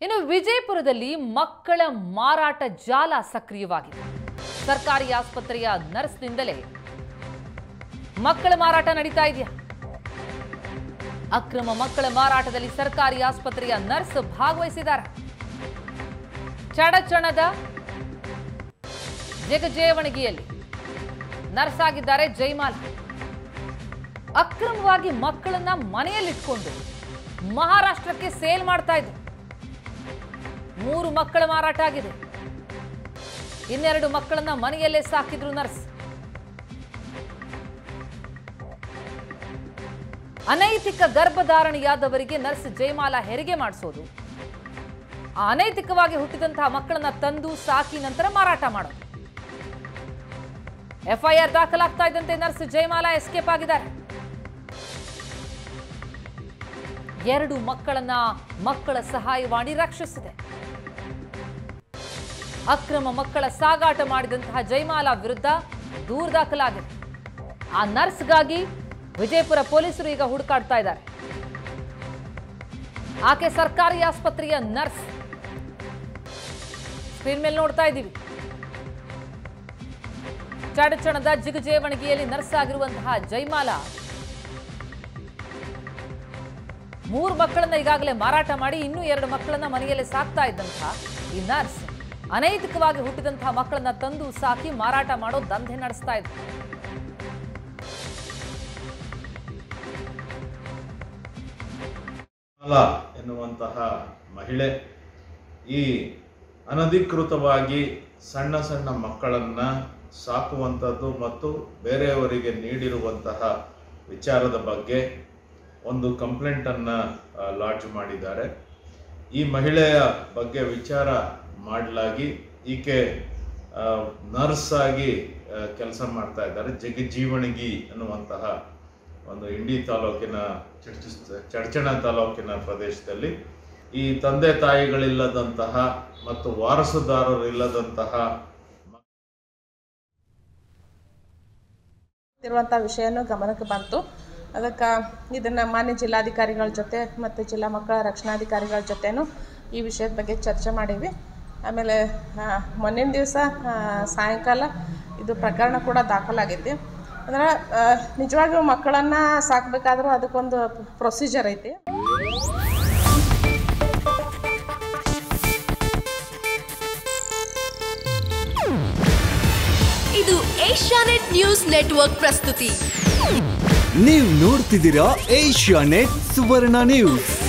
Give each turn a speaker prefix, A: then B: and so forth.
A: ಇನ್ನು ವಿಜಯಪುರದಲ್ಲಿ ಮಕ್ಕಳ ಮಾರಾಟ ಜಾಲ ಸಕ್ರಿಯವಾಗಿದೆ ಸರ್ಕಾರಿ ಆಸ್ಪತ್ರೆಯ ನರ್ಸ್ನಿಂದಲೇ ಮಕ್ಕಳ ಮಾರಾಟ ನಡೀತಾ ಇದೆಯಾ ಅಕ್ರಮ ಮಕ್ಕಳ ಮಾರಾಟದಲ್ಲಿ ಸರ್ಕಾರಿ ಆಸ್ಪತ್ರೆಯ ನರ್ಸ್ ಭಾಗವಹಿಸಿದ್ದಾರೆ ಚಡಚಣದ ಜಗಜೇವಣಗಿಯಲ್ಲಿ ನರ್ಸ್ ಆಗಿದ್ದಾರೆ ಜೈಮಾಲ ಅಕ್ರಮವಾಗಿ ಮಕ್ಕಳನ್ನ ಮನೆಯಲ್ಲಿಟ್ಕೊಂಡು ಮಹಾರಾಷ್ಟ್ರಕ್ಕೆ ಸೇಲ್ ಮಾಡ್ತಾ ಇದ್ರು ಮೂರು ಮಕ್ಕಳ ಮಾರಾಟ ಆಗಿದೆ ಇನ್ನೆರಡು ಮಕ್ಕಳನ್ನ ಮನೆಯಲ್ಲೇ ಸಾಕಿದ್ರು ನರ್ಸ್ ಅನೈತಿಕ ಗರ್ಭಧಾರಣೆಯಾದವರಿಗೆ ನರ್ಸ್ ಜಯಮಾಲ ಹೆರಿಗೆ ಮಾಡಿಸೋದು ಆ ಅನೈತಿಕವಾಗಿ ಹುಟ್ಟಿದಂತಹ ಮಕ್ಕಳನ್ನ ತಂದು ಸಾಕಿ ನಂತರ ಮಾರಾಟ ಮಾಡೋದು ಎಫ್ಐಆರ್ ದಾಖಲಾಗ್ತಾ ಇದ್ದಂತೆ ನರ್ಸ್ ಜಯಮಾಲ ಎಸ್ಕೇಪ್ ಆಗಿದ್ದಾರೆ ಎರಡು ಮಕ್ಕಳನ್ನ ಮಕ್ಕಳ ಸಹಾಯವಾಣಿ ರಕ್ಷಿಸಿದೆ ಅಕ್ರಮ ಮಕ್ಕಳ ಸಾಗಾಟ ಮಾಡಿದಂತಹ ಜೈಮಾಲ ವಿರುದ್ಧ ದೂರು ದಾಖಲಾಗಿದೆ ಆ ನರ್ಸ್ಗಾಗಿ ವಿಜಯಪುರ ಪೊಲೀಸರು ಈಗ ಹುಡುಕಾಡ್ತಾ ಇದ್ದಾರೆ ಆಕೆ ಸರ್ಕಾರಿ ಆಸ್ಪತ್ರೆಯ ನರ್ಸ್ ಸ್ಕ್ರೀನ್ ಮೇಲೆ ನೋಡ್ತಾ ಇದ್ದೀವಿ ಚಡಚಣದ ಜಿಗಜೇವಣಗಿಯಲ್ಲಿ ನರ್ಸ್ ಆಗಿರುವಂತಹ ಜೈಮಾಲ ಮೂರು ಮಕ್ಕಳನ್ನ ಈಗಾಗಲೇ ಮಾರಾಟ ಮಾಡಿ ಇನ್ನೂ ಎರಡು ಮಕ್ಕಳನ್ನ ಮನೆಯಲ್ಲೇ ಸಾಕ್ತಾ ಇದ್ದಂತಹ ಈ ನರ್ಸ್ ಅನೈತಿಕವಾಗಿ ಹುಟ್ಟಿದಂತಹ ಮಕ್ಕಳನ್ನ ತಂದು ಸಾಕಿ ಮಾರಾಟ ಮಾಡೋ ದಂಧೆ ನಡೆಸ್ತಾ ಇದ್ರು
B: ಅಲ್ಲ ಎನ್ನುವಂತಹ ಮಹಿಳೆ ಈ ಅನಧಿಕೃತವಾಗಿ ಒಂದು ಸಣ್ಣ ಮಕ್ಕಳನ್ನ ಸಾಕುವಂಥದ್ದು ಮತ್ತು ಬೇರೆಯವರಿಗೆ ನೀಡಿರುವಂತಹ ವಿಚಾರದ ಬಗ್ಗೆ ಒಂದು ಕಂಪ್ಲೇಂಟನ್ನು ಲಾಡ್ಜ್ ಮಾಡಿದ್ದಾರೆ ಈ ಮಹಿಳೆಯ ಬಗ್ಗೆ ವಿಚಾರ ಮಾಡಲಾಗಿ ಈಕೆ ನರ್ಸ್ ಆಗಿ ಕೆಲಸ ಮಾಡ್ತಾ ಇದ್ದಾರೆ ಜಗಜೀವಣಗಿ ಅನ್ನುವಂತಹ ಒಂದು ಇಂಡಿ ತಾಲೂಕಿನ ಚಡ್ಚಣ ತಾಲೂಕಿನ ಪ್ರದೇಶದಲ್ಲಿ ಈ ತಂದೆ ತಾಯಿಗಳಿಲ್ಲದಂತಹ ಮತ್ತು ವಾರಸುದಾರರಿಲ್ಲದಂತಹ
C: ಇರುವಂಥ ವಿಷಯನೂ ಗಮನಕ್ಕೆ ಬಂತು ಅದಕ್ಕೆ ಇದನ್ನು ಮಾನ್ಯ ಜಿಲ್ಲಾಧಿಕಾರಿಗಳ ಜೊತೆ ಮತ್ತು ಜಿಲ್ಲಾ ಮಕ್ಕಳ ರಕ್ಷಣಾಧಿಕಾರಿಗಳ ಜೊತೆನೂ ಈ ವಿಷಯದ ಬಗ್ಗೆ ಚರ್ಚೆ ಮಾಡೀವಿ ಆಮೇಲೆ ಆ, ಮೊನ್ನಿನ ದಿವಸ ಸಾಯಂಕಾಲ ಇದು ಪ್ರಕರಣ ಕೂಡ ದಾಖಲಾಗೈತಿ ಅಂದ್ರೆ ಆ, ನಿಜವಾಗಿಯೂ ಮಕ್ಕಳನ್ನು ಸಾಕಬೇಕಾದ್ರೂ ಅದಕ್ಕೊಂದು ಪ್ರೊಸೀಜರ್ ಐತಿ
D: ಇದು ಏಷ್ಯಾನೆಟ್ ನ್ಯೂಸ್ ನೆಟ್ವರ್ಕ್ ಪ್ರಸ್ತುತಿ
E: ನೀವು ನೋಡ್ತಿದ್ದೀರಾ ಏಷ್ಯಾ ನೆಟ್ ಸುವರ್ಣ ನ್ಯೂಸ್